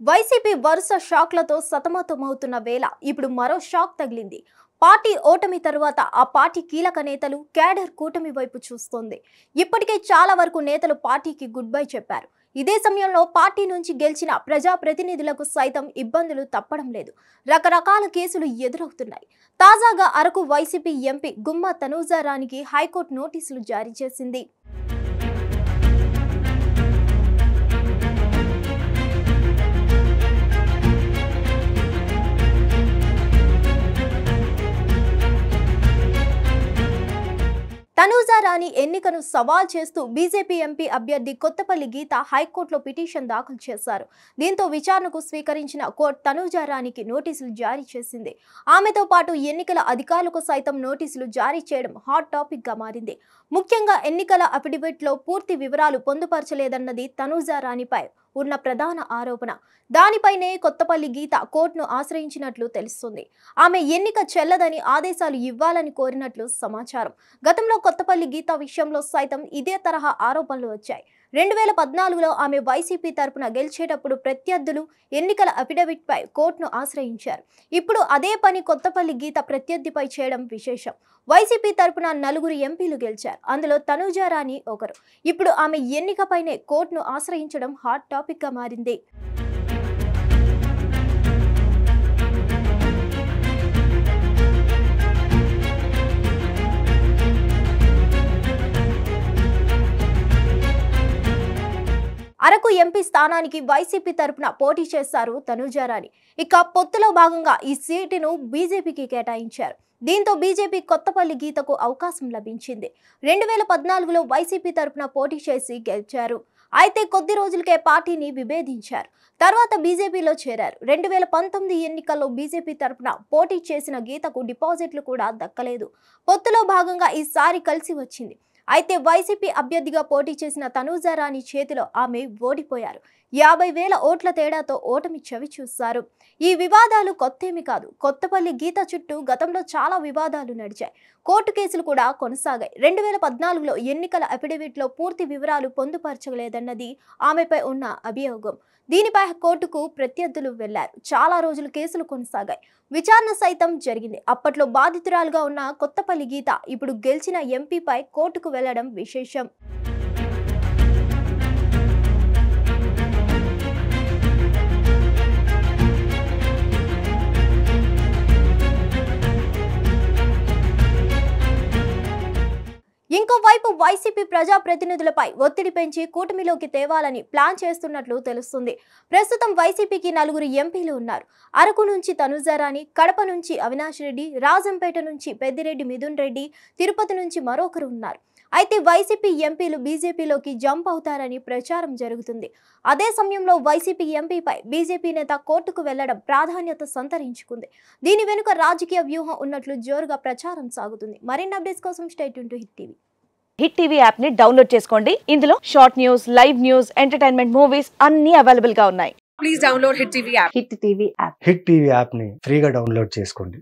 YCP వరుస షాక్లతో సతమతమవుతున్న వేళ ఇప్పుడు మరో షాక్ తగిలింది పార్టీ ఓటమి తరువాత ఆ పార్టీ కీలక నేతలు క్యాడర్ కూటమి వైపు చూస్తోంది ఇప్పటికే చాలా వరకు నేతలు పార్టీకి గుడ్ బై చెప్పారు ఇదే సమయంలో పార్టీ నుంచి గెలిచిన ప్రజాప్రతినిధులకు సైతం ఇబ్బందులు తప్పడం లేదు రకరకాల కేసులు ఎదురవుతున్నాయి తాజాగా అరకు వైసీపీ ఎంపీ గుమ్మ తనూజారానికి హైకోర్టు నోటీసులు జారీ చేసింది తనూజా రాణి ఎన్నికను సవాల్ చేస్తూ బీజేపీ ఎంపీ అభ్యర్థి కొత్తపల్లి గీత హైకోర్టులో పిటిషన్ దాఖలు చేశారు దీంతో విచారణకు స్వీకరించిన కోర్టు తనూజా రాణికి నోటీసులు జారీ చేసింది ఆమెతో పాటు ఎన్నికల అధికారులకు సైతం నోటీసులు జారీ చేయడం హాట్ టాపిక్ గా మారింది ముఖ్యంగా ఎన్నికల అఫిడవిట్లో పూర్తి వివరాలు పొందుపరచలేదన్నది తనూజా రాణిపై ఉన్న ప్రధాన ఆరోపణ దానిపైనే కొత్తపల్లి గీత కోర్టును ఆశ్రయించినట్లు తెలుస్తుంది ఆమె ఎన్నిక చెల్లదని ఆదేశాలు ఇవ్వాలని కోరినట్లు సమాచారం గతంలో కొత్తపల్లి గీత విషయంలో సైతం ఇదే తరహా ఆరోపణలు వచ్చాయి రెండు వేల పద్నాలుగులో ఆమె వైసీపీ తరపున గెలిచేటప్పుడు ప్రత్యర్థులు ఎన్నికల అఫిడవిట్ పై కోర్టును ఆశ్రయించారు ఇప్పుడు అదే పని కొత్తపల్లి గీత ప్రత్యర్థిపై చేయడం విశేషం వైసీపీ తరపున నలుగురు ఎంపీలు గెలిచారు అందులో తనూజారాణి ఒకరు ఇప్పుడు ఆమె ఎన్నికపైనే కోర్టును ఆశ్రయించడం హాట్ టాపిక్ గా మారింది అరకు ఎంపీ స్థానానికి వైసీపీ తరపున పోటీ చేశారు తనూజారాణి ఇక పొత్తులో భాగంగా ఈ సీటును బీజేపీకి కేటాయించారు దీంతో బీజేపీ కొత్తపల్లి గీతకు అవకాశం లభించింది రెండు వేల పద్నాలుగులో వైసీపీ తరపున పోటీ చేసి గెలిచారు అయితే కొద్ది రోజులకే పార్టీని విభేదించారు తర్వాత బీజేపీలో చేరారు రెండు వేల పంతొమ్మిది ఎన్నికల్లో బీజేపీ తరపున పోటీ చేసిన గీతకు డిపాజిట్లు కూడా దక్కలేదు పొత్తులో భాగంగా ఈసారి కలిసి వచ్చింది అయితే వైసీపీ అభ్యర్థిగా పోటీ చేసిన తనూజారాణి చేతిలో ఆమె ఓడిపోయారు యాభై వేల ఓట్ల తేడాతో ఓటమి చవి చూశారు ఈ వివాదాలు కొత్తేమి కాదు కొత్తపల్లి గీత చుట్టూ గతంలో చాలా వివాదాలు నడిచాయి కోర్టు కేసులు కూడా కొనసాగాయి రెండు వేల పద్నాలుగులో ఎన్నికల అఫిడవిట్లో పూర్తి వివరాలు పొందుపరచలేదన్నది ఆమెపై ఉన్న అభియోగం దీనిపై కోర్టుకు ప్రత్యర్థులు వెళ్లారు చాలా రోజులు కేసులు కొనసాగాయి విచారణ సైతం జరిగింది అప్పట్లో బాధితురాలుగా ఉన్న కొత్తపల్లి గీత ఇప్పుడు గెలిచిన ఎంపీపై కోర్టుకు వెళ్లడం విశేషం ఇంకోవైపు వైసీపీ ప్రజాప్రతినిధులపై ఒత్తిడి పెంచి కూటమిలోకి తేవాలని ప్లాన్ చేస్తున్నట్లు తెలుస్తుంది ప్రస్తుతం వైసీపీకి నలుగురు ఎంపీలు ఉన్నారు అరకు నుంచి తనుజారాణి కడప నుంచి అవినాష్ రెడ్డి రాజంపేట నుంచి పెద్దిరెడ్డి మిథున్ రెడ్డి తిరుపతి నుంచి మరొకరు ఉన్నారు అయితే వైసీపీ ఎంపీలు బీజేపీలోకి జంప్ అవుతారని ప్రచారం జరుగుతుంది అదే సమయంలో వైసీపీ ఎంపీపై బీజేపీ నేత కోర్టుకు వెళ్లడం ప్రాధాన్యత సంతరించుకుంది దీని వెనుక రాజకీయ వ్యూహం ఉన్నట్లు జోరుగా ప్రచారం సాగుతుంది మరిన్ని అప్డేట్స్ కోసం state to Hit TV Hit TV app ని డౌన్లోడ్ చేసుకోండి ఇందులో short news live news entertainment movies అన్ని అవైలబుల్ గా ఉన్నాయి please download Hit TV app. Hit TV app Hit TV యాప్ని ఫ్రీగా డౌన్లోడ్ చేసుకోండి